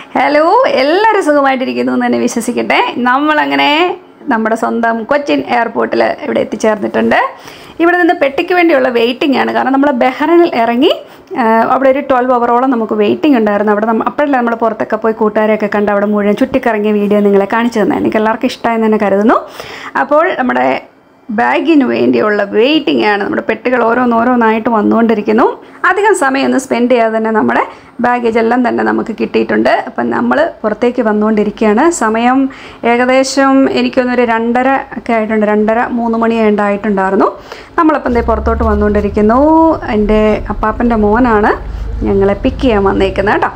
Hello എല്ലാവരും സുഖമായിട്ടിരിക്കുന്നു എന്ന് തന്നെ വിശ്വസിക്കട്ടെ നമ്മളങ്ങനെ നമ്മുടെ സ്വന്തം കൊച്ചിൻ എയർപോർട്ടിൽ ഇവിടെ എത്തിച്ചേർന്നിട്ടുണ്ട് ഇവിടെ നിന്ന് പെട്ടിക്ക് വേണ്ടിയുള്ള വെയിറ്റിംഗ് ആണ് കാരണം നമ്മൾ ബെഹ്റനിൽ ഇറങ്ങി ആ, അവിടെ ഒരു ട്വൽവ് അവറോളം നമുക്ക് വെയിറ്റിംഗ് ഉണ്ടായിരുന്നു അവിടെ നമ്മൾ അപ്പോഴല്ലേ നമ്മൾ പുറത്തൊക്കെ പോയി കൂട്ടുകാരെയൊക്കെ കണ്ട് അവിടെ മുഴുവൻ ചുറ്റിക്കറങ്ങിയ വീഡിയോ നിങ്ങളെ കാണിച്ചു തന്നെ എനിക്ക് എല്ലാവർക്കും ഇഷ്ടമായെന്ന് തന്നെ കരുതുന്നു അപ്പോൾ നമ്മുടെ ബാഗിന് വേണ്ടിയുള്ള വെയിറ്റിംഗ് ആണ് നമ്മുടെ പെട്ടികൾ ഓരോന്നോരോന്നായിട്ട് വന്നുകൊണ്ടിരിക്കുന്നു അധികം സമയമൊന്നും സ്പെൻഡ് ചെയ്യാതെ തന്നെ നമ്മുടെ ബാഗേജ് എല്ലാം തന്നെ നമുക്ക് കിട്ടിയിട്ടുണ്ട് അപ്പം നമ്മൾ പുറത്തേക്ക് വന്നുകൊണ്ടിരിക്കുകയാണ് സമയം ഏകദേശം എനിക്കൊന്നൊരു രണ്ടര ഒക്കെ ആയിട്ടുണ്ട് രണ്ടര മൂന്ന് മണി ഉണ്ടായിട്ടുണ്ടായിരുന്നു നമ്മളപ്പം ദേ പുറത്തോട്ട് വന്നുകൊണ്ടിരിക്കുന്നു എൻ്റെ അപ്പാപ്പൻ്റെ മോനാണ് ഞങ്ങളെ പിക്ക് ചെയ്യാൻ വന്നേക്കുന്നത് കേട്ടോ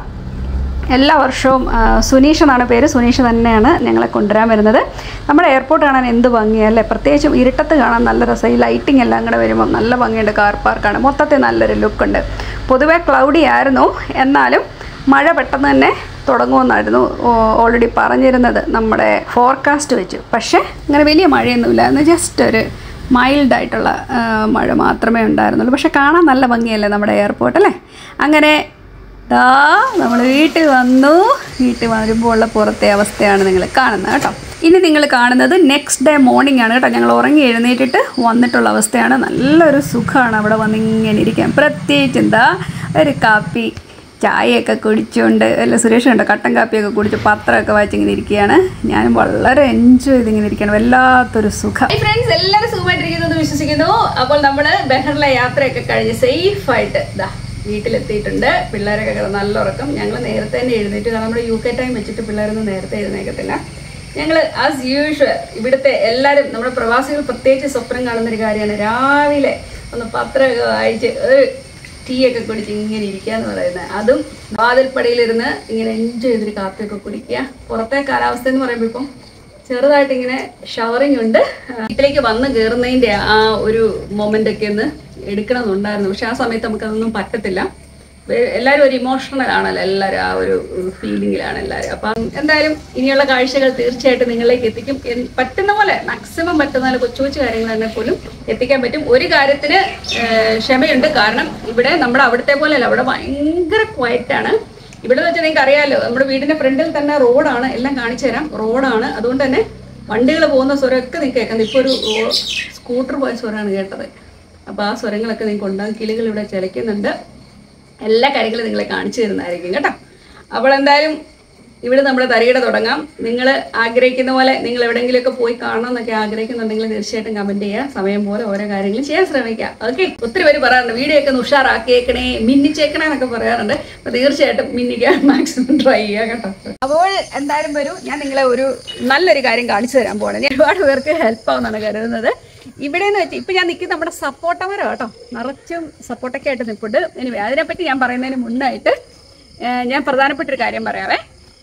എല്ലാ വർഷവും ആ, സുനീഷ് എന്നാണ് പേര് സുനീഷ് തന്നെയാണ് ഞങ്ങളെ കൊണ്ടുവരാൻ വരുന്നത് നമ്മുടെ എയർപോർട്ട് കാണാൻ എന്ത് ഭംഗിയല്ലേ പ്രത്യേകിച്ചും ഇരുട്ടത്ത് കാണാൻ നല്ല രസം ഈ ലൈറ്റിംഗ് എല്ലാം കൂടെ വരുമ്പോൾ നല്ല ഭംഗിയുണ്ട് കാർ പാർക്കാണ് മൊത്തത്തിൽ നല്ലൊരു ലുക്കുണ്ട് പൊതുവേ ക്ലൗഡി ആയിരുന്നു എന്നാലും മഴ പെട്ടെന്ന് തന്നെ തുടങ്ങുമെന്നായിരുന്നു ഓൾറെഡി പറഞ്ഞിരുന്നത് നമ്മുടെ ഫോർകാസ്റ്റ് വെച്ച് പക്ഷേ അങ്ങനെ വലിയ മഴയൊന്നുമില്ല എന്ന് ജസ്റ്റ് ഒരു മൈൽഡായിട്ടുള്ള മഴ മാത്രമേ ഉണ്ടായിരുന്നുള്ളൂ പക്ഷേ കാണാൻ നല്ല ഭംഗിയല്ലേ നമ്മുടെ എയർപോർട്ട് അല്ലേ അങ്ങനെ ദാ നമ്മൾ വീട്ടിൽ വന്നു വീട്ടിൽ വരുമ്പോൾ ഉള്ള പുറത്തെ അവസ്ഥയാണ് നിങ്ങൾ കാണുന്നത് കേട്ടോ ഇനി നിങ്ങൾ കാണുന്നത് നെക്സ്റ്റ് ഡേ മോർണിംഗ് ആണ് കേട്ടോ ഞങ്ങൾ ഉറങ്ങി എഴുന്നേറ്റിട്ട് വന്നിട്ടുള്ള അവസ്ഥയാണ് നല്ലൊരു സുഖമാണ് അവിടെ വന്ന് ഇങ്ങനെ ഇരിക്കാൻ പ്രത്യേകിച്ച് എന്താ ഒരു കാപ്പി ചായയൊക്കെ കുടിച്ചുകൊണ്ട് അല്ല സുരേഷ് ഉണ്ട് കട്ടൻ കാപ്പിയൊക്കെ കുടിച്ച് പത്രമൊക്കെ വായിച്ചിങ്ങനെ ഇരിക്കുകയാണ് ഞാനും വളരെ എൻജോയ് ചെയ്തിങ്ങനെ ഇരിക്കുകയാണ് വല്ലാത്തൊരു സുഖം ഫ്രണ്ട്സ് എല്ലാവരും സുഖമായിട്ടിരിക്കുന്നു എന്ന് വിശ്വസിക്കുന്നു അപ്പോൾ നമ്മൾ ബെഹറിലെ യാത്രയൊക്കെ കഴിഞ്ഞ് സേഫ് ആയിട്ട് ഇതാ വീട്ടിലെത്തിയിട്ടുണ്ട് പിള്ളേരൊക്കെ കിടന്ന് നല്ല ഉറക്കം ഞങ്ങൾ നേരത്തെ തന്നെ എഴുന്നേറ്റ് കാരണം നമ്മുടെ യു കെ ടൈം വെച്ചിട്ട് പിള്ളേരൊന്നും നേരത്തെ എഴുന്നേക്കത്തില്ല ഞങ്ങൾ ആസ് യൂഷ്വൽ ഇവിടുത്തെ എല്ലാവരും നമ്മുടെ പ്രവാസികൾ പ്രത്യേകിച്ച് സ്വപ്നം കാണുന്ന ഒരു കാര്യമാണ് രാവിലെ ഒന്ന് പത്രമൊക്കെ വായിച്ച് ഒരു ടീ ഒക്കെ കുടിച്ച് ഇങ്ങനെ ഇരിക്കുക എന്ന് പറയുന്നത് അതും വാതിൽപ്പടിയിലിരുന്ന് ഇങ്ങനെ എൻജോയ് ചെയ്തൊരു കാപ്പിയൊക്കെ കുടിക്കുക പുറത്തെ കാലാവസ്ഥ എന്ന് പറയുമ്പോൾ ഇപ്പം ചെറുതായിട്ട് ഇങ്ങനെ ഷവറിങ് ഉണ്ട് വീട്ടിലേക്ക് വന്ന് കയറുന്നതിന്റെ ആ ഒരു മൊമെന്റ് ഒക്കെ ഒന്ന് എടുക്കണമെന്നുണ്ടായിരുന്നു പക്ഷെ ആ സമയത്ത് നമുക്കതൊന്നും പറ്റത്തില്ല വേ- എല്ലാവരും ഒരു ഇമോഷണൽ ആണല്ലോ എല്ലാവരും ആ ഒരു ഫീലിംഗിലാണ് എല്ലാവരും അപ്പം എന്തായാലും ഇനിയുള്ള കാഴ്ചകൾ തീർച്ചയായിട്ടും നിങ്ങളിലേക്ക് എത്തിക്കും എൻ- പറ്റുന്ന പോലെ മാക്സിമം പറ്റുന്ന പോലെ കൊച്ചു കൊച്ചു കാര്യങ്ങൾ തന്നെ പോലും എത്തിക്കാൻ പറ്റും ഒരു കാര്യത്തിന് ഏഹ്, ക്ഷമയുണ്ട് കാരണം ഇവിടെ നമ്മുടെ അവിടുത്തെ പോലെയല്ല അവിടെ ഭയങ്കര ക്വയറ്റ് ആണ് ഇവിടെ വെച്ച് നിങ്ങൾക്ക് അറിയാലോ നമ്മുടെ വീടിന്റെ ഫ്രണ്ടിൽ തന്നെ റോഡാണ് എല്ലാം കാണിച്ചു തരാം റോഡാണ് അതുകൊണ്ട് തന്നെ വണ്ടികൾ പോകുന്ന സ്വരമൊക്കെ നിങ്ങൾക്ക് കേൾക്കാം ഇപ്പോൾ ഒരു സ്കൂട്ടർ പോയ സ്വരമാണ് കേട്ടത് അപ്പോൾ ആ സ്വരങ്ങളൊക്കെ നിങ്ങൾക്ക് ഉണ്ടാകും കിളികൾ ഇവിടെ ചിലയ്ക്കുന്നുണ്ട് എല്ലാ കാര്യങ്ങളും നിങ്ങളെ കാണിച്ചു തരുന്നതായിരിക്കും കേട്ടോ അപ്പോൾ എന്തായാലും ഇവിടെ നമ്മൾ തരികിട തുടങ്ങാം നിങ്ങൾ ആഗ്രഹിക്കുന്ന പോലെ നിങ്ങൾ എവിടെയെങ്കിലുമൊക്കെ പോയി കാണണം എന്നൊക്കെ ആഗ്രഹിക്കുന്നുണ്ടെങ്കിൽ തീർച്ചയായിട്ടും കമന്റ് ചെയ്യുക സമയം പോലെ ഓരോ കാര്യങ്ങളും ചെയ്യാൻ ശ്രമിക്കുക ഓക്കെ ഒത്തിരി പേര് പറയാറുണ്ട് വീഡിയോ ഒക്കെ ഒന്ന് ഉഷാറാക്കിയേക്കണേ മിന്നിച്ചേക്കണേ എന്നൊക്കെ പറയാറുണ്ട് അപ്പോൾ തീർച്ചയായിട്ടും മിന്നിക്കാൻ മാക്സിമം ട്രൈ ചെയ്യുക കേട്ടോ അപ്പോൾ എന്തായാലും വരൂ ഞാൻ നിങ്ങളെ ഒരു നല്ലൊരു കാര്യം കാണിച്ചു തരാൻ പോകണം ഞാൻ ഒരുപാട് പേർക്ക് ഹെൽപ്പ് ആവുമെന്നാണ് കരുതുന്നത് ഇവിടെ എന്ന് വെച്ചാൽ ഇപ്പം ഞാൻ നിൽക്കുന്ന നമ്മുടെ സപ്പോട്ട മരം കേട്ടോ നിറച്ചും സപ്പോട്ടൊക്കെ ആയിട്ട് നിൽപ്പുണ്ട് ഇനി അതിനെപ്പറ്റി ഞാൻ പറയുന്നതിന് മുന്നായിട്ട് ഏഹ്, ഞാൻ പ്രധാനപ്പെട്ട ഒരു കാര്യം പറയാവേ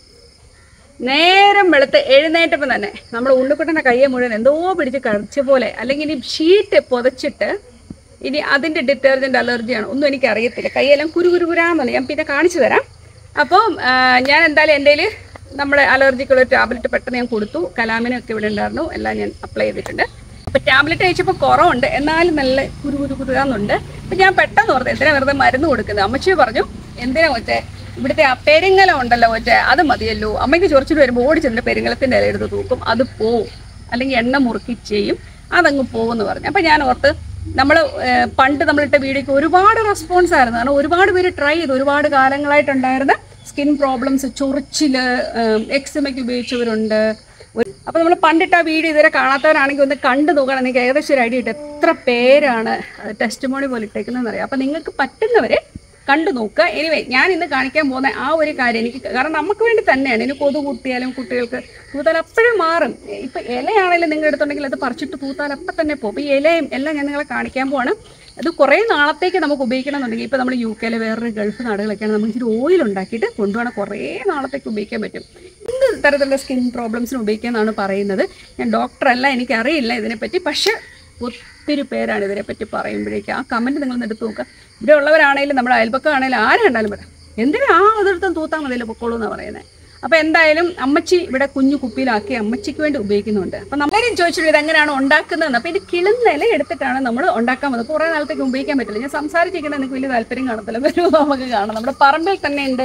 നേരം വെളുത്ത് എഴുന്നേറ്റപ്പം തന്നെ നമ്മൾ ഉണ്ണിക്കുട്ടൻ്റെ കയ്യെ മുഴുവൻ എന്തോ പിടിച്ച് കഴിച്ച പോലെ അല്ലെങ്കിൽ ഈ ഷീറ്റ് പുതച്ചിട്ട് ഇനി അതിൻ്റെ ഡിറ്റർജൻറ്റ് അലർജിയാണ് ഒന്നും എനിക്ക് അറിയത്തില്ല കൈയെല്ലാം കുരു കുരു കുരാന്നല്ല ഞാൻ പിന്നെ കാണിച്ചു തരാം അപ്പം ആ, ഞാൻ എന്തായാലും എൻ്റെ കയ്യിൽ നമ്മുടെ അലർജിക്കുള്ള ടാബ്ലറ്റ് പെട്ടെന്ന് ഞാൻ കൊടുത്തു കലാമിനൊക്കെ ഇവിടെ ഉണ്ടായിരുന്നു എല്ലാം ഞാൻ അപ്ലൈ ചെയ്തിട്ടുണ്ട് അപ്പോൾ ടാബ്ലറ്റ് കഴിച്ചപ്പോൾ കുറവുണ്ട് എന്നാലും നല്ല കുരു കുരു കുരുകാന്നുണ്ട് അപ്പം ഞാൻ പെട്ടെന്ന് ഓർത്ത് എന്തിനാ വെറുതെ മരുന്ന് കൊടുക്കുന്നത് അമ്മച്ചി പറഞ്ഞു എന്തിനാ മറ്റേ ഇവിടുത്തെ ആ പെരിങ്ങലം ഉണ്ടല്ലോ മറ്റേ അത് മതിയല്ലോ അമ്മയ്ക്ക് ചൊറിച്ചിട്ട് വരുമ്പോൾ ഓടി ചെന്നിട്ട് പെരിങ്ങലത്തിൻ്റെ ഇല എടുത്ത് തൂക്കും അത് പോവും അല്ലെങ്കിൽ എണ്ണ മുറുക്കി ചെയ്യും അതങ്ങ് പോകുമെന്ന് പറഞ്ഞു അപ്പം ഞാൻ ഓർത്ത് നമ്മൾ പണ്ട് നമ്മളിട്ട വീഡിയോക്ക് ഒരുപാട് റെസ്പോൺസ് ആയിരുന്നു കാരണം ഒരുപാട് പേര് ട്രൈ ചെയ്തു ഒരുപാട് കാലങ്ങളായിട്ടുണ്ടായിരുന്ന സ്കിൻ പ്രോബ്ലംസ് ചൊറിച്ചില് എക്സിമയ്ക്ക് ഉപയോഗിച്ചവരുണ്ട് ഒരു- അപ്പൊ നമ്മൾ പണ്ടിട്ട് ആ വീഡിയോ ഇതുവരെ കാണാത്തവരാണെങ്കിൽ ഒന്ന് കണ്ടു നോക്കണം നിങ്ങൾക്ക് ഏകദേശം ഒരു ഐഡിയ കിട്ടും എത്ര പേരാണ് ടെസ്റ്റ് മോണി പോലെ ഇട്ടേക്കുന്നതെന്ന് അറിയാം അപ്പൊ നിങ്ങൾക്ക് പറ്റുന്നവരെ കണ്ടു നോക്കുക എനിവേ ഞാൻ ഇന്ന് കാണിക്കാൻ പോകുന്ന ആ ഒരു കാര്യം എനിക്ക് കാരണം നമുക്ക് വേണ്ടി തന്നെയാണ് ഇനി കൊതു കുത്തിയാലും കുട്ടികൾക്ക് തൂത്താൽ അപ്പോഴും മാറും ഇപ്പൊ ഇലയാണെങ്കിലും നിങ്ങൾ എടുത്തുണ്ടെങ്കിൽ അത് പറിച്ചിട്ട് തൂത്താൽ അപ്പം തന്നെ പോകും അപ്പൊ ഈ ഇലയും എല്ലാം ഞാൻ നിങ്ങളെ കാണിക്കാൻ പോവാണ് അത് കുറേ നാളത്തേക്ക് നമുക്ക് ഉപയോഗിക്കണം എന്നുണ്ടെങ്കിൽ ഇപ്പോൾ നമ്മൾ യു കെയിലെ വേറൊരു ഗൾഫ് നാടുകളൊക്കെയാണ് നമുക്ക് ഇച്ചിരി ഓയിൽ ഉണ്ടാക്കിയിട്ട് കൊണ്ടുപോകണം കുറേ നാളത്തേക്ക് ഉപയോഗിക്കാൻ പറ്റും എന്ത് തരത്തിലുള്ള സ്കിൻ പ്രോബ്ലംസിന് ഉപയോഗിക്കാമെന്നാണ് പറയുന്നത് ഞാൻ ഡോക്ടറല്ല എനിക്കറിയില്ല ഇതിനെപ്പറ്റി പക്ഷേ ഒത്തിരി പേരാണ് ഇതിനെപ്പറ്റി പറയുമ്പോഴേക്കും ആ കമൻറ്റ് നിങ്ങൾ എടുത്ത് നോക്കുക ഇവിടെ ഉള്ളവരാണെങ്കിലും നമ്മുടെ അയൽപ്പക്കാണെങ്കിലും ആരും കണ്ടാലും പറയാം എന്തിനാ ആ അതെടുത്തും തൂത്താൽ മതിയല്ലോ പൊക്കോളൂ എന്നാണ് പറയുന്നത് അപ്പോൾ എന്തായാലും അമ്മച്ചി ഇവിടെ കുഞ്ഞു കുപ്പിയിലാക്കി അമ്മച്ചിക്ക് വേണ്ടി ഉപയോഗിക്കുന്നുണ്ട് അപ്പം നമ്മളെയും ചോദിച്ചിട്ട് ഇത് എങ്ങനെയാണ് ഉണ്ടാക്കുന്നതെന്ന് അപ്പോൾ ഇത് കിളുന്ന ഇല എടുത്തിട്ടാണ് നമ്മൾ ഉണ്ടാക്കാൻ വന്നത് കുറേ നാളത്തേക്ക് ഉപയോഗിക്കാൻ പറ്റില്ല ഞാൻ സംസാരിച്ചിരിക്കുന്നത് എനിക്ക് വലിയ താല്പര്യം കാണത്തില്ല വരും നമുക്ക് കാണാം നമ്മുടെ പറമ്പിൽ തന്നെ ഉണ്ട്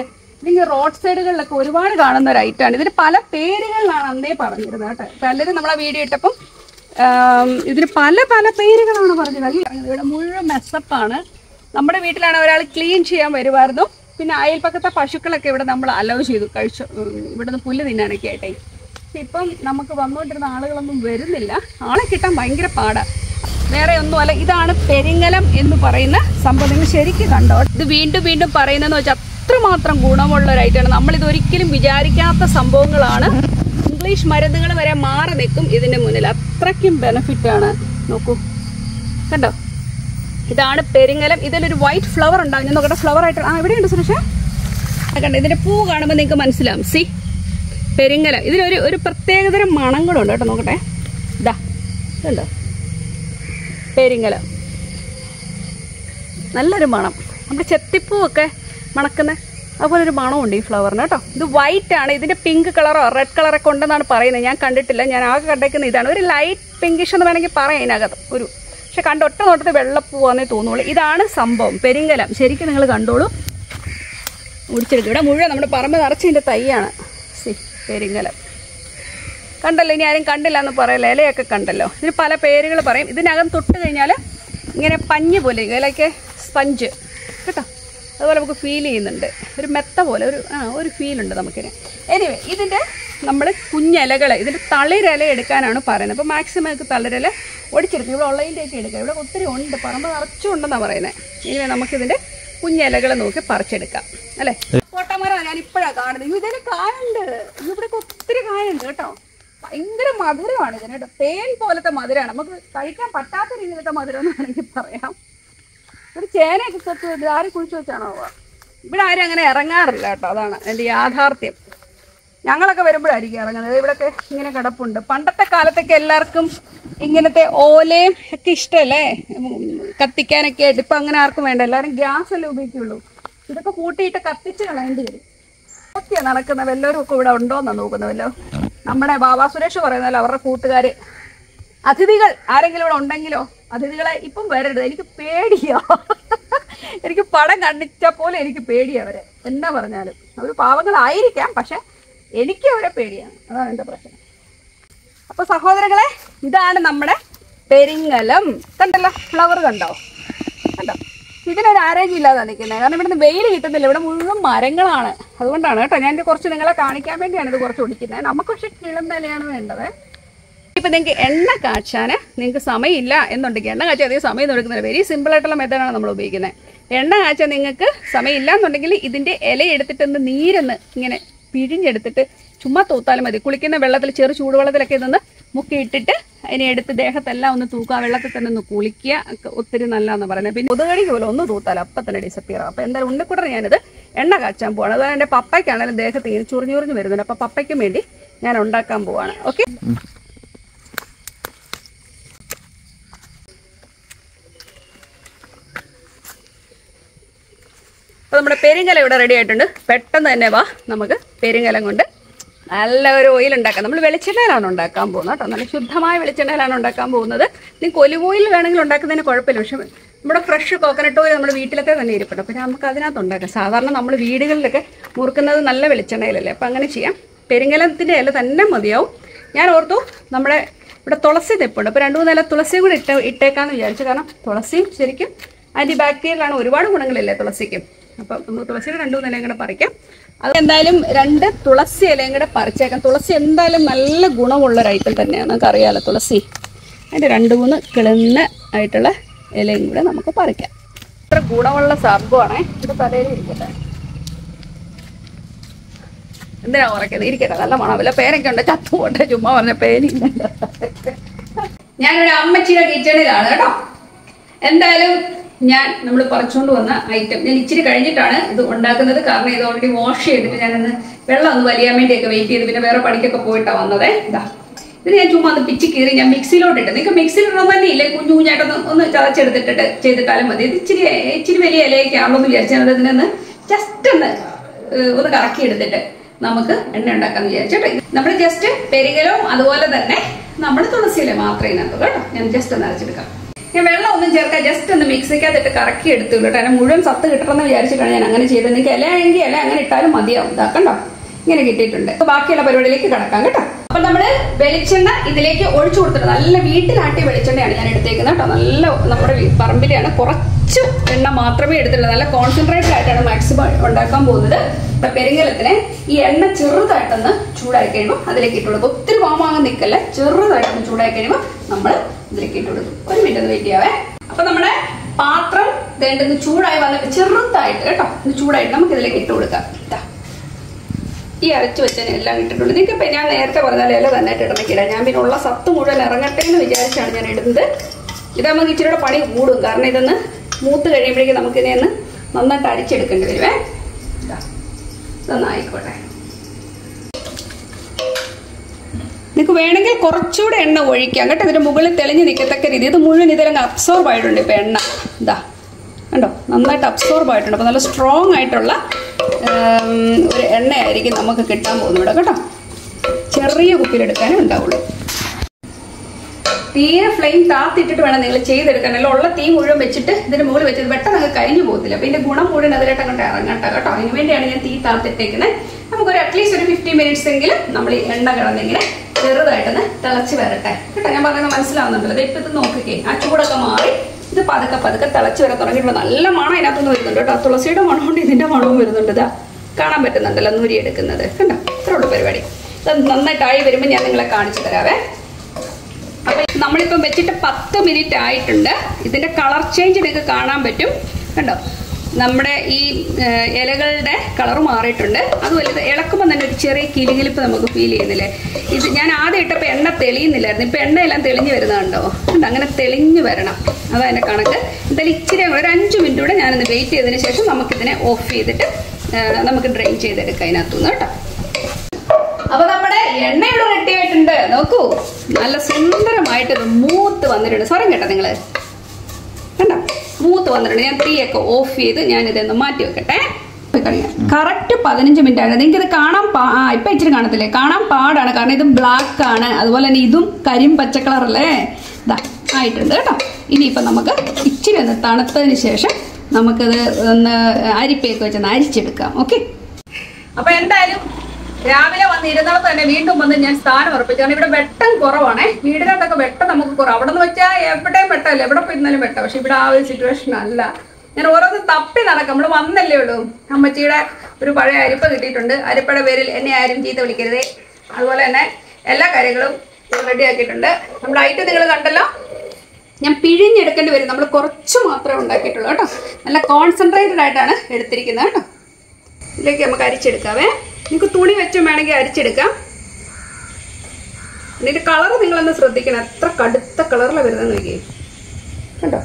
ഇതിങ്ങനെ റോഡ് സൈഡുകളിലൊക്കെ ഒരുപാട് കാണുന്ന ഒരു ഐറ്റമാണ് ഇതിന് പല പേരുകളിലാണ് അന്നേ പറഞ്ഞിരുന്നത് കേട്ടോ പലരും നമ്മളെ വീഡിയോ ഇട്ടപ്പം ആം, ഇതിന് പല പല പേരുകളാണ് പറഞ്ഞത് അല്ലേ? ഇവിടെ മുഴുവൻ മെസ്സപ്പാണ് നമ്മുടെ വീട്ടിലാണ് ഒരാൾ ക്ലീൻ ചെയ്യാൻ വരുമായിരുന്നു പിന്നെ അയൽപ്പക്കത്തെ പശുക്കളൊക്കെ ഇവിടെ നമ്മൾ അലോ ചെയ്തു കഴിച്ചു ഉം, ഇവിടുന്ന് പുല്ല് തിന്നാനൊക്കെ ആയിട്ടേ പക്ഷെ ഇപ്പം നമുക്ക് വന്നുകൊണ്ടിരുന്ന ആളുകളൊന്നും വരുന്നില്ല ആളെ കിട്ടാൻ ഭയങ്കര പാടാ വേറെ ഒന്നുമല്ല ഇതാണ് പെരിങ്ങലം എന്ന് പറയുന്ന സംഭവം നിങ്ങൾ ശരിക്കും കണ്ടോ ഇത് വീണ്ടും വീണ്ടും പറയുന്നതെന്ന് വെച്ചാൽ അത്രമാത്രം ഗുണമുള്ള ഒരു ഐറ്റമാണ് നമ്മളിത് ഒരിക്കലും വിചാരിക്കാത്ത സംഭവങ്ങളാണ് ഇംഗ്ലീഷ് മരുന്നുകൾ വരെ മാറി നിൽക്കും ഇതിന്റെ മുന്നിൽ അത്രയ്ക്കും ബെനിഫിറ്റ് ആണ് നോക്കൂ കണ്ടോ ഇതാണ് പെരിങ്ങലം ഇതിലൊരു വൈറ്റ് ഫ്ലവർ ഉണ്ടാകും ഞാൻ നോക്കട്ടെ ഫ്ലവർ ആയിട്ട് ആ എവിടെയുണ്ട് സുരക്ഷ കണ്ടോ ഇതിന്റെ പൂ കാണുമ്പോൾ നിങ്ങൾക്ക് മനസ്സിലാവും സി പെരിങ്ങലം ഇതിനൊരു ഒരു പ്രത്യേകതരം മണം കൂടെ ഉണ്ട് കേട്ടോ നോക്കട്ടെ ഇതാ ഇതുണ്ടോ പെരിങ്ങലം നല്ലൊരു മണം നമ്മുടെ ചെത്തിപ്പൂവൊക്കെ മണക്കുന്ന അതുപോലെ ഒരു മണമുണ്ട് ഈ ഫ്ലവറിന് കേട്ടോ ഇത് വൈറ്റ് ആണ് ഇതിന്റെ പിങ്ക് കളറോ റെഡ് കളറൊക്കെ ഉണ്ടെന്നാണ് പറയുന്നത് ഞാൻ കണ്ടിട്ടില്ല ഞാൻ ആകെ കണ്ടേക്കുന്ന ഇതാണ് ഒരു ലൈറ്റ് പിങ്കിഷ് എന്ന് വേണമെങ്കിൽ പറയാം ഇതിനകത്ത് ഒരു പക്ഷെ കണ്ട ഒറ്റ നോട്ടത്തിൽ വെള്ളപ്പൂവാന്നേ തോന്നുള്ളൂ ഇതാണ് സംഭവം പെരിങ്ങലം ശരിക്കും നിങ്ങൾ കണ്ടോളൂ മുടിച്ചെടുക്കും ഇവിടെ മുഴുവൻ നമ്മുടെ പറമ്പ് നിറച്ചതിൻ്റെ തൈയാണ് സി പെരിങ്ങലം കണ്ടല്ലോ ഇനി ആരും കണ്ടില്ല എന്ന് പറയല്ലോ ഇലയൊക്കെ കണ്ടല്ലോ ഇതിന് പല പേരുകൾ പറയും ഇതിനകം തൊട്ട് കഴിഞ്ഞാൽ ഇങ്ങനെ പഞ്ഞ് പോലെ ഇരിക്കും ഇലയ്ക്ക് സ്പഞ്ച് കേട്ടോ അതുപോലെ നമുക്ക് ഫീൽ ചെയ്യുന്നുണ്ട് ഒരു മെത്ത പോലെ ഒരു ആ ഒരു ഫീൽ ഉണ്ട് നമുക്കിന് എനിവേ ഇതിൻ്റെ നമ്മൾ കുഞ്ഞിലകൾ ഇതിൻ്റെ തളിരില എടുക്കാനാണ് പറയുന്നത് അപ്പോൾ മാക്സിമം നമുക്ക് തളിരില ഒടിച്ചെടുക്കും ഇവിടെ ഉള്ളതിൻ്റെയൊക്കെ എടുക്കാം ഇവിടെ ഒത്തിരി ഉണ്ട് പറമ്പ് നിറച്ചും ഉണ്ടെന്നാണ് പറയുന്നത് ഇനി നമുക്കിതിൻ്റെ കുഞ്ഞിലകൾ നോക്കി പറിച്ചെടുക്കാം അല്ലേ കോട്ടമരം ഞാൻ ഇപ്പോഴാണ് കാണുന്നത് അയ്യോ, ഇതിന് കായുണ്ട് അയ്യോ, ഇവിടെയൊക്കെ ഒത്തിരി കായുണ്ട് കേട്ടോ ഭയങ്കര മധുരമാണ് ഇതിന് കേട്ടോ തേൻ പോലത്തെ മധുരമാണ് നമുക്ക് കഴിക്കാൻ പറ്റാത്ത രീതിയിലത്തെ മധുരം എന്ന് വേണമെങ്കിൽ പറയാം ഒരു ചേനയൊക്കെ തൊട്ട് ഇത് ആരും കുഴിച്ചു വെച്ചാണോ ആവുക? ഇവിടെ ആരും അങ്ങനെ ഇറങ്ങാറില്ല കേട്ടോ അതാണ് എൻ്റെ യാഥാർത്ഥ്യം ഞങ്ങളൊക്കെ വരുമ്പോഴായിരിക്കും ഇറങ്ങുന്നത് ഇവിടെയൊക്കെ ഇങ്ങനെ കിടപ്പുണ്ട് പണ്ടത്തെ കാലത്തൊക്കെ എല്ലാവർക്കും ഇങ്ങനത്തെ ഓലയും ഒക്കെ ഇഷ്ടമല്ലേ ഉം, കത്തിക്കാനൊക്കെ ആയിട്ട് ഇപ്പം അങ്ങനെ ആർക്കും വേണ്ട എല്ലാവരും ഗ്യാസ് അല്ലേ ഉപയോഗിക്കുള്ളൂ ഇതൊക്കെ കൂട്ടിയിട്ട് കത്തിച്ച് കളയേണ്ടി വരും ഒക്കെ നടക്കുന്ന വല്ലവരും ഒക്കെ ഇവിടെ ഉണ്ടോന്നാ നോക്കുന്നത് വല്ലോ നമ്മുടെ ബാബാ സുരേഷ് പറയുന്നല്ലോ അവരുടെ കൂട്ടുകാര് അതിഥികൾ ആരെങ്കിലും ഇവിടെ ഉണ്ടെങ്കിലോ അതിഥികളെ ഇപ്പം വരരുത് എനിക്ക് പേടിയാ എനിക്ക് പടം കണ്ടിച്ച പോലെ എനിക്ക് പേടിയാ അവരെ എന്നാ പറഞ്ഞാലും അവർ പാവങ്ങളായിരിക്കാം പക്ഷെ എനിക്ക് അവരെ പേടിയാണ് അതാണ് എൻ്റെ പ്രശ്നം അപ്പൊ സഹോദരങ്ങളെ ഇതാണ് നമ്മുടെ പെരിങ്ങലം കണ്ടല്ലോ ഫ്ലവർ കണ്ടോ കണ്ടോ ഇതിനൊരു ആരോഗ്യം ഇല്ലാതെ നിൽക്കുന്നത് കാരണം ഇവിടുന്ന് വെയിൽ കിട്ടുന്നില്ല ഇവിടെ മുഴുവൻ മരങ്ങളാണ് അതുകൊണ്ടാണ് കേട്ടോ ഞാൻ ഇത് കുറച്ച് നിങ്ങളെ കാണിക്കാൻ വേണ്ടിയാണ് ഇത് കുറച്ച് ഒടിക്കുന്നത് നമുക്ക് പക്ഷെ കിളുന്നലയാണ് വേണ്ടത് ഇപ്പൊ നിങ്ങൾക്ക് എണ്ണ കാച്ചാന് നിങ്ങൾക്ക് സമയമില്ല എന്നുണ്ടെങ്കിൽ എണ്ണ കാച്ചാൻ അധികം സമയം എടുക്കുന്നില്ല വെരി സിമ്പിൾ ആയിട്ടുള്ള മെത്തേഡാണ് നമ്മൾ ഉപയോഗിക്കുന്നത് എണ്ണ കാച്ചാൻ നിങ്ങൾക്ക് സമയമില്ല എന്നുണ്ടെങ്കിൽ ഇതിന്റെ ഇല എടുത്തിട്ടൊന്ന് നീരൊന്ന് ഇങ്ങനെ പിഴിഞ്ഞെടുത്തിട്ട് ചുമ്മാ തൂത്താലും മതി കുളിക്കുന്ന വെള്ളത്തിൽ ചെറു ചൂടുവെള്ളത്തിലൊക്കെ ഇതൊന്ന് മുക്കിയിട്ടിട്ട് അതിനെ എടുത്ത് ദേഹത്തെല്ലാം ഒന്ന് തൂക്കുക വെള്ളത്തിൽ തന്നെ ഒന്ന് കുളിക്കുക ഒക്കെ ഒത്തിരി നല്ലതെന്ന് പറയുന്നത് പിന്നെ കൊതുകടിക്ക് പോലെ ഒന്ന് തൂത്താൽ അപ്പം തന്നെ ഡിസപ്പിയർ ആവും അപ്പോൾ എന്തായാലും ഉണ്ണിക്കുട്ടൻ ഞാനിത് എണ്ണ കാച്ചാൻ പോവാണ് അതുപോലെ എൻ്റെ പപ്പയ്ക്കാണെങ്കിലും ദേഹത്ത് ഇങ്ങനെ ചുറിഞ്ഞുറിഞ്ഞ് വരുന്നുണ്ട് അപ്പോൾ പപ്പയ്ക്കും വേണ്ടി ഞാൻ ഉണ്ടാക്കാൻ പോവാണ് ഓക്കെ അപ്പോൾ നമ്മുടെ പെരിങ്കലം ഇവിടെ റെഡി ആയിട്ടുണ്ട് പെട്ടെന്ന് തന്നെ വാ നമുക്ക് പെരിങ്കലം കൊണ്ട് നല്ല ഒരു ഓയിൽ ഉണ്ടാക്കാം നമ്മൾ വെളിച്ചെണ്ണയിലാണ് ഉണ്ടാക്കാൻ പോകുന്നത് കേട്ടോ നല്ല ശുദ്ധമായ വെളിച്ചെണ്ണയിലാണ് ഉണ്ടാക്കാൻ പോകുന്നത് നിങ്ങൾക്ക് ഒലിവ് ഓയിൽ വേണമെങ്കിൽ ഉണ്ടാക്കുന്നതിന് കുഴപ്പമില്ല പക്ഷെ നമ്മുടെ ഫ്രഷ് കോക്കനട്ട് ഓയിൽ നമ്മുടെ വീട്ടിലത്തെ തന്നെ ഇരിപ്പുണ്ട് അപ്പോൾ നമുക്ക് അതിനകത്ത് ഉണ്ടാക്കാം സാധാരണ നമ്മൾ വീടുകളിലൊക്കെ മുറുക്കുന്നത് നല്ല വെളിച്ചെണ്ണയിലല്ലേ അപ്പോൾ അങ്ങനെ ചെയ്യാം പെരിങ്കലത്തിൻ്റെ ഇല തന്നെ മതിയാവും ഞാൻ ഓർത്തു നമ്മുടെ ഇവിടെ തുളസി തെപ്പുണ്ട് അപ്പോൾ രണ്ട് മൂന്ന് ഇല തുളസിയും കൂടി ഇട്ട ഇട്ടേക്കാന്ന് വിചാരിച്ചു കാരണം തുളസിയും ശരിക്കും ആൻറ്റി ബാക്ടീരിയലാണ് ഒരുപാട് ഗുണങ്ങളില്ലേ തുളസിക്കും അപ്പം നമുക്ക് തുളസിയുടെ രണ്ട് മൂന്ന് ഇലയും കൂടെ പറിക്കാം അത് എന്തായാലും രണ്ട് തുളസി ഇലയും കൂടെ പറിച്ചേക്കാം തുളസി എന്തായാലും നല്ല ഗുണമുള്ള ഒരു ഐറ്റം തന്നെയാണ് നമുക്ക് അറിയാമല്ലോ തുളസി അതിൻ്റെ രണ്ട് മൂന്ന് കിളുന്ന ആയിട്ടുള്ള ഇലയും കൂടെ നമുക്ക് പറിക്കാം ഇത്ര ഗുണമുള്ള സംഭവമാണേ ഇത് തലയിൽ ഇരിക്കട്ടെ എന്തിനാ ഉറക്കുന്നത് ഇരിക്കട്ടെ നല്ല മണം വല്ല പേരൊക്കെ ഉണ്ട് ചത്തു പോട്ടെ ചുമ്മാ പറഞ്ഞ പേരില്ല ഞാനൊരു അമ്മച്ചിയുടെ കിച്ചണിലാണ് കേട്ടോ എന്തായാലും ഞാൻ നമ്മൾ പറിച്ചുകൊണ്ട് വന്ന ഐറ്റം ഞാൻ ഇച്ചിരി കഴിഞ്ഞിട്ടാണ് ഇത് ഉണ്ടാക്കുന്നത് കാരണം ഇത് ഓൾറെഡി വാഷ് ചെയ്തിട്ട് ഞാനൊന്ന് വെള്ളം ഒന്ന് വലിയാൻ വേണ്ടിയൊക്കെ വെയിറ്റ് ചെയ്ത് പിന്നെ വേറെ പണിക്കൊക്കെ പോയിട്ടാണ് വന്നതേ ഇതാ ഇത് ഞാൻ ചുമ്മാ ഒന്ന് പിച്ചി കീറി ഞാൻ മിക്സിയിലോട്ട് ഇട്ട് നിങ്ങൾക്ക് മിക്സിയിലിടണം തന്നെ ഇല്ലേ കുഞ്ഞു കുഞ്ഞായിട്ടൊന്ന് ഒന്ന് ചതച്ചെടുത്തിട്ട് ചെയ്തിട്ടാലും മതി ഇത് ഇച്ചിരി ഇച്ചിരി വലിയ ഇലയൊക്കെ ആണല്ലോ എന്ന് വിചാരിച്ചാൽ ഇതിനൊന്ന് ജസ്റ്റ് ഒന്ന് ഏഹ് ഒന്ന് കറക്കി എടുത്തിട്ട് നമുക്ക് എണ്ണ ഉണ്ടാക്കാന്ന് വിചാരിച്ചോട്ടെ നമ്മൾ ജസ്റ്റ് പെരികലവും അതുപോലെ തന്നെ നമ്മൾ തുളസിയില മാത്രമേ ഇതിനകത്ത് കേട്ടോ ഞാൻ ജസ്റ്റ് ഒന്ന് അരച്ചെടുക്കാം ഞാൻ വെള്ളം ഒന്നും ചേർക്കാൻ ജസ്റ്റ് ഒന്ന് മിക്സിക്കകത്തിട്ട് കറക്കി എടുത്തുള്ളൂ കേട്ടോ അതിന് മുഴുവൻ സത്ത് കിട്ടണമെന്ന് വിചാരിച്ചിട്ടാണ് ഞാൻ അങ്ങനെ ചെയ്തത് നിങ്ങൾക്ക് ഇല എങ്കിൽ ഇല അങ്ങനെ ഇട്ടാലും മതിയാവും ഇതാ കണ്ടോ ഇങ്ങനെ കിട്ടിയിട്ടുണ്ട് അപ്പൊ ബാക്കിയുള്ള പരിപാടിയിലേക്ക് കിടക്കാം കേട്ടോ അപ്പൊ നമ്മള് വെളിച്ചെണ്ണ ഇതിലേക്ക് ഒഴിച്ചു കൊടുത്തിട്ട് നല്ല വീട്ടിലാട്ടിയ വെളിച്ചെണ്ണയാണ് ഞാൻ എടുത്തേക്കുന്നത് കേട്ടോ നല്ല നമ്മുടെ വീ- പറമ്പിലെയാണ് കുറച്ച് എണ്ണ മാത്രമേ എടുത്തിട്ടുള്ളൂ നല്ല കോൺസെൻട്രേറ്റഡ് ആയിട്ടാണ് മാക്സിമം ഉണ്ടാക്കാൻ പോകുന്നത് അപ്പൊ പെരിങ്കലത്തിന് ഈ എണ്ണ ചെറുതായിട്ടൊന്ന് ചൂടായി കഴിയുമ്പോൾ അതിലേക്ക് ഇട്ട് കൊടുക്കും ഒത്തിരി വാമാങ്ങാൻ നിൽക്കല്ല ചെറുതായിട്ടൊന്ന് ചൂടായി കഴിയുമ്പോൾ നമ്മൾ ഇതിലേക്ക് ഇട്ട് കൊടുക്കും ഒരു മിനിറ്റ് ഒന്ന് വെയിറ്റ് ചെയ്യാവേ അപ്പൊ നമ്മുടെ പാത്രം വേണ്ടത് ചൂടായി വന്നിട്ട് ചെറുതായിട്ട് കേട്ടോ ഒന്ന് ചൂടായിട്ട് നമുക്ക് ഇതിലേക്ക് ഇട്ട് കൊടുക്കാം ഇതാ ഈ അരച്ചു വെച്ചതിന് എല്ലാം ഇട്ടിട്ടുണ്ട് നിങ്ങൾക്ക് ഇപ്പം ഞാൻ നേരത്തെ പറഞ്ഞാൽ ഇല തന്നെ ഇടണക്ക് ഇടാം ഞാൻ പിന്നെ ഉള്ള സത്ത് മുഴുവൻ ഇറങ്ങട്ടെ എന്ന് വിചാരിച്ചാണ് ഞാൻ ഇടുന്നത് ഇതാകുമ്പോൾ ഇച്ചിരി കൂടെ പണി കൂടും കാരണം ഇതൊന്ന് മൂത്ത് കഴിയുമ്പോഴേക്കും നമുക്കിതിനെ ഒന്ന് നന്നായിട്ട് അടിച്ചെടുക്കേണ്ടി വരുവേ ഇതാ ഇതൊന്ന് ആയിക്കോട്ടെ നിങ്ങൾക്ക് വേണമെങ്കിൽ കുറച്ചുകൂടെ എണ്ണ ഒഴിക്കാം കേട്ടോ ഇതിന്റെ മുകളിൽ തെളിഞ്ഞ് നിൽക്കത്തക്ക രീതി ഇത് മുഴുവൻ ഇതിലങ്ങ് അബ്സോർബ് ആയിട്ടുണ്ട് ഇപ്പം എണ്ണ ഇതാ കണ്ടോ നന്നായിട്ട് അബ്സോർബ് ആയിട്ടുണ്ട് അപ്പോൾ നല്ല സ്ട്രോങ് ആയിട്ടുള്ള ഉം, ഒരു എണ്ണയായിരിക്കും നമുക്ക് കിട്ടാൻ പോകുന്നത് ഇവിടെ കേട്ടോ ചെറിയ കുപ്പിയിലെടുക്കാനേ ഉണ്ടാവുള്ളൂ തീരെ ഫ്ലെയിം താത്തിട്ടിട്ട് വേണം നിങ്ങൾ ചെയ്തെടുക്കാൻ അല്ല ഉള്ള തീ മുഴുവൻ വെച്ചിട്ട് ഇതിന്റെ മുകളിൽ വെച്ചത് പെട്ടെന്ന് അങ്ങ് കരിഞ്ഞു പോകത്തില്ല അപ്പൊ ഇതിന്റെ ഗുണം മുഴുവൻ അതിലായിട്ട് അങ്ങോട്ട് ഇറങ്ങട്ടെ കേട്ടോ അതിന് വേണ്ടിയാണ് ഞാൻ തീ താത്തിട്ടേക്കുന്നത് നമുക്കൊരു അറ്റ്ലീസ്റ്റ് ഒരു ഫിഫ്റ്റി മിനിറ്റ്സ് എങ്കിലും നമ്മൾ ഈ എണ്ണ കിടന്നിങ്ങനെ ചെറുതായിട്ടൊന്ന് തിളച്ച് വരട്ടെ കേട്ടോ ഞാൻ പറയുന്നത് മനസ്സിലാവുന്നുണ്ടല്ലോ ഇപ്പൊ ഇത് നോക്കിക്കേ ആ ചൂടൊക്കെ മാറി ഇത് പതുക്കെ പതുക്കെ തിളച്ച് വരാൻ തുടങ്ങിയിട്ടുണ്ട് നല്ല മണം ഇതിനകത്തുനിന്ന് വരുന്നുണ്ട് കേട്ടോ തുളസിയുടെ മണം കൊണ്ട് ഇതിന്റെ മണവും വരുന്നുണ്ട് ഇതാ കാണാൻ പറ്റുന്നുണ്ടല്ലോ നൂരി എടുക്കുന്നത് കണ്ടോ ഇത്രേ ഉള്ളൂ പരിപാടി ഇത് നന്നായിട്ടായി വരുമ്പോൾ ഞാൻ നിങ്ങളെ കാണിച്ചു തരാവേ അപ്പൊ നമ്മളിപ്പം വെച്ചിട്ട് പത്ത് മിനിറ്റ് ആയിട്ടുണ്ട് ഇതിന്റെ കളർ ചേഞ്ച് നിങ്ങൾക്ക് കാണാൻ പറ്റും കണ്ടോ നമ്മുടെ ഈ ഏഹ്, ഇലകളുടെ കളർ മാറിയിട്ടുണ്ട് അതുപോലെ ഇത് ഇളക്കുമ്പോൾ തന്നെ ഒരു ചെറിയ കിലുകിലിപ്പ് നമുക്ക് ഫീൽ ചെയ്യുന്നില്ലേ ഇത് ഞാൻ ആദ്യം ഇട്ടപ്പോൾ എണ്ണ തെളിയുന്നില്ലായിരുന്നു ഇപ്പൊ എണ്ണയെല്ലാം തെളിഞ്ഞു വരുന്നുണ്ടോ കണ്ടോ അങ്ങനെ തെളിഞ്ഞു വരണം അതാ എന്റെ കണക്ക് എന്തായാലും ഇച്ചിരി കൂടെ ഒരു അഞ്ച് മിനിറ്റ് കൂടെ ഞാനൊന്ന് വെയിറ്റ് ചെയ്തതിന് ശേഷം നമുക്കിതിനെ ഓഫ് ചെയ്തിട്ട് ഏഹ്, നമുക്ക് ഡ്രെയിൻ ചെയ്തെടുക്കാം ഇതിനകത്തുനിന്ന് കേട്ടോ അപ്പൊ നമ്മുടെ എണ്ണ ഇവിടെ റെഡി ആയിട്ടുണ്ട് നോക്കൂ നല്ല സുന്ദരമായിട്ട് ഇത് മൂത്ത് വന്നിട്ടുണ്ട് സ്വരം കേട്ടോ നിങ്ങള് കണ്ടോ മൂത്ത് വന്നിട്ടുണ്ട് ഞാൻ തീയൊക്കെ ഓഫ് ചെയ്ത് ഞാൻ ഇതൊന്ന് മാറ്റി വെക്കട്ടെ കറക്റ്റ് പതിനഞ്ച് മിനിറ്റ് ആണ് നിങ്ങൾക്ക് ഇത് കാണാൻ പാ ആ ഇപ്പൊ ഇച്ചിരി കാണത്തില്ലേ കാണാൻ പാടാണ് കാരണം ഇത് ബ്ലാക്ക് ആണ് അതുപോലെ തന്നെ ഇതും കരിം പച്ച കളറല്ലേ ഇതാ ആയിട്ടുണ്ട് കേട്ടോ ഇനിയിപ്പൊ നമുക്ക് ഇച്ചിരി ഒന്ന് തണുത്തതിന് ശേഷം നമുക്കിത് ഒന്ന് അരിപ്പയൊക്കെ വെച്ചൊന്ന് അരിച്ചെടുക്കാം ഓക്കെ അപ്പൊ എന്തായാലും രാവിലെ വന്നിരുന്നിടത്ത് തന്നെ വീണ്ടും വന്ന് ഞാൻ സ്ഥാനം ഉറപ്പിച്ചു കാരണം ഇവിടെ വെട്ടം കുറവാണേ വീടിനകത്തൊക്കെ വെട്ടം നമുക്ക് കുറവ് അവിടെ നിന്ന് വെച്ചാൽ എവിടെയും വെട്ടമല്ല എവിടെ പോയിരുന്നാലും വെട്ടം പക്ഷെ ഇവിടെ ആ ഒരു സിറ്റുവേഷൻ അല്ല ഞാൻ ഓരോന്ന് തപ്പി നടക്കാം നമ്മൾ വന്നല്ലേ ഉള്ളൂ അമ്മച്ചിയുടെ ഒരു പഴയ അരിപ്പ കിട്ടിയിട്ടുണ്ട് അരിപ്പയുടെ പേരിൽ എന്നെ ആരും ചീത്ത വിളിക്കരുതേ അതുപോലെ തന്നെ എല്ലാ കാര്യങ്ങളും റെഡി ആക്കിയിട്ടുണ്ട് നമ്മുടെ ഐറ്റം നിങ്ങൾ കണ്ടല്ലോ ഞാൻ പിഴിഞ്ഞെടുക്കേണ്ടി വരും നമ്മൾ കുറച്ച് മാത്രമേ ഉണ്ടാക്കിയിട്ടുള്ളൂ കേട്ടോ നല്ല കോൺസെൻട്രേറ്റഡ് ആയിട്ടാണ് എടുത്തിരിക്കുന്നത് കേട്ടോ ഇതിലേക്ക് നമുക്ക് അരിച്ചെടുക്കാവേ നിങ്ങൾക്ക് തുണി വെച്ചും വേണമെങ്കിൽ അരിച്ചെടുക്കാം ഇതിന്റെ കളർ നിങ്ങളൊന്ന് ശ്രദ്ധിക്കണം എത്ര കടുത്ത കളറിലാണ് വരുന്നത് നോക്കിയേ കണ്ടോ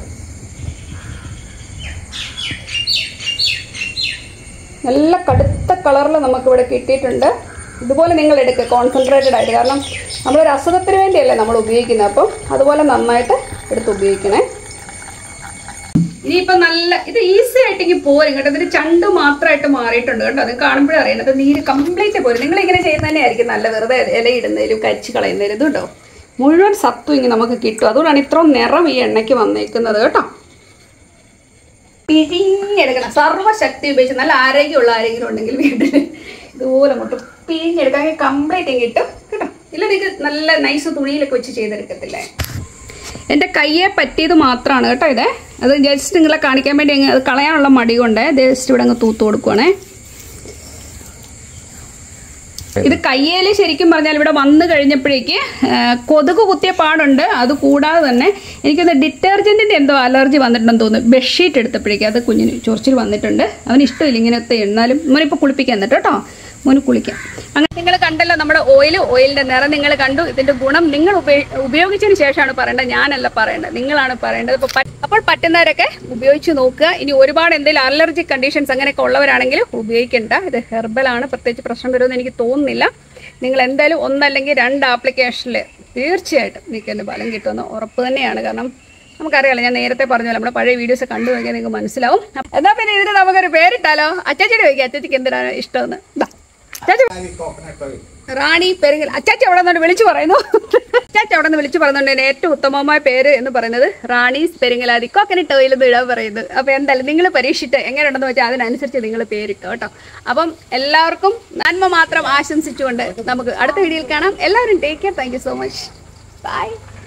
നല്ല കടുത്ത കളറിൽ നമുക്കിവിടെ കിട്ടിയിട്ടുണ്ട് ഇതുപോലെ നിങ്ങൾ എടുക്കുക കോൺസെൻട്രേറ്റഡ് ആയിട്ട് കാരണം നമ്മളൊരു അസുഖത്തിന് വേണ്ടിയല്ലേ നമ്മൾ ഉപയോഗിക്കുന്നത് അപ്പം അതുപോലെ നന്നായിട്ട് എടുത്ത് ഉപയോഗിക്കണേ ഇനിയിപ്പോ നല്ല ഇത് ഈസി ആയിട്ട് ഇങ്ങനെ പോരും കേട്ടോ ഇതിന് ചണ്ട് മാത്രമായിട്ട് മാറിയിട്ടുണ്ട് കേട്ടോ അത് കാണുമ്പോഴേ അറിയണം അത് നീര് കംപ്ലീറ്റ് പോരും നിങ്ങൾ ഇങ്ങനെ ചെയ്യുന്ന തന്നെയായിരിക്കും നല്ല വെറുതെ ഇല ഇടുന്നതിലും കരിച്ച് കളയുന്നതിലും ഇത് കേട്ടോ മുഴുവൻ സത്തും ഇങ്ങനെ നമുക്ക് കിട്ടും അതുകൊണ്ടാണ് ഇത്രയും നിറം ഈ എണ്ണയ്ക്ക് വന്നേക്കുന്നത് കേട്ടോ പിഴിഞ്ഞെടുക്കണം സർവ്വശക്തി ഉപയോഗിച്ച് നല്ല ആരോഗ്യമുള്ള ആരെങ്കിലും ഉണ്ടെങ്കിൽ വീട്ടിൽ ഇതുപോലെ അങ്ങോട്ട് പിഴിഞ്ഞെടുക്കാൻ കംപ്ലീറ്റ് കിട്ടും കേട്ടോ ഇല്ല നിങ്ങൾക്ക് നല്ല നൈസ് തുണിയിലൊക്കെ വെച്ച് ചെയ്തെടുക്കത്തില്ലേ എൻ്റെ കയ്യെ പറ്റിയത് മാത്രമാണ് കേട്ടോ ഇത് അത് ജസ്റ്റ് നിങ്ങളെ കാണിക്കാൻ വേണ്ടി അങ്ങ് അത് കളയാനുള്ള മടി കൊണ്ട് ജസ്റ്റ് ഇവിടെ അങ്ങ് തൂത്ത് കൊടുക്കുവാണേ ഇത് കയ്യേൽ ശരിക്കും പറഞ്ഞാൽ ഇവിടെ വന്നു കഴിഞ്ഞപ്പോഴേക്ക് ആ, കൊതുക് കുത്തിയ പാടുണ്ട് അത് കൂടാതെ തന്നെ എനിക്കൊന്ന് ഡിറ്റർജൻറ്റിൻ്റെ എന്തോ അലർജി വന്നിട്ടുണ്ടെന്ന് തോന്നുന്നു ബെഡ്ഷീറ്റ് എടുത്തപ്പോഴേക്ക് അത് കുഞ്ഞിന് ചൊറിച്ചിൽ വന്നിട്ടുണ്ട് അവന് ഇഷ്ടമില്ല ഇങ്ങനത്തെ എന്നാലും മോനിപ്പോൾ കുളിപ്പിക്കാൻ എന്നിട്ട് കേട്ടോ മോന് കുളിക്കാം അങ്ങനെ നിങ്ങൾ കണ്ടല്ലോ നമ്മുടെ ഓയിൽ ഓയിലിന്റെ നിറം നിങ്ങൾ കണ്ടു ഇതിന്റെ ഗുണം നിങ്ങൾ ഉപയോ- ഉപയോഗിച്ചതിന് ശേഷമാണ് പറയേണ്ടത് ഞാനല്ല പറയേണ്ടത് നിങ്ങളാണ് പറയേണ്ടത് ഇപ്പോൾ പ- അപ്പോൾ പറ്റുന്നവരൊക്കെ ഉപയോഗിച്ച് നോക്കുക ഇനി ഒരുപാട് എന്തെങ്കിലും അലർജി കണ്ടീഷൻസ് അങ്ങനെയൊക്കെ ഉള്ളവരാണെങ്കിൽ ഉപയോഗിക്കേണ്ട ഇത് ഹെർബലാണ് പ്രത്യേകിച്ച് പ്രശ്നം വരുമെന്ന് എനിക്ക് തോന്നുന്നില്ല നിങ്ങൾ എന്തായാലും ഒന്നല്ലെങ്കിൽ രണ്ട് ആപ്ലിക്കേഷനിൽ തീർച്ചയായിട്ടും നിങ്ങൾക്ക് എൻ്റെ ഫലം കിട്ടുമെന്ന് ഉറപ്പ് തന്നെയാണ് കാരണം നമുക്കറിയാലോ ഞാൻ നേരത്തെ പറഞ്ഞല്ലോ നമ്മുടെ പഴയ വീഡിയോസ് കണ്ടു നോക്കിയാൽ നിങ്ങൾക്ക് മനസ്സിലാവും എന്നാ പിന്നെ ഇതിന് നമുക്കൊരു പേരിട്ടാലോ അച്ചാച്ചിയുടെ ചോദിക്കാം അച്ചാച്ചിക്ക് എന്തിനാണ് ഇഷ്ടമെന്ന് ദാ, അച്ചാച്ചി റാണി പെരുങ്ങൽ അച്ചാച്ചി അവിടെ നിന്നോട് വിളിച്ചു പറയുന്നു ഇക്കാച്ച അവിടെ നിന്ന് വിളിച്ചു പറഞ്ഞുകൊണ്ട് തന്നെ ഏറ്റവും ഉത്തമമായ പേര് എന്ന് പറയുന്നത് റാണീസ് പെരിങ്ങലാതി കോക്കനട്ട് ഓയിൽ എന്ന് ഇടാൻ പറയുന്നത് അപ്പോൾ എന്തായാലും നിങ്ങൾ പരീക്ഷിച്ചിട്ട് എങ്ങനെയുണ്ടെന്ന് വെച്ചാൽ അതിനനുസരിച്ച് നിങ്ങൾ പേരിട്ടോ കേട്ടോ അപ്പം എല്ലാവർക്കും നന്മ മാത്രം ആശംസിച്ചുകൊണ്ട് നമുക്ക് അടുത്ത വീഡിയോയിൽ കാണാം എല്ലാവരും take care thank you so much by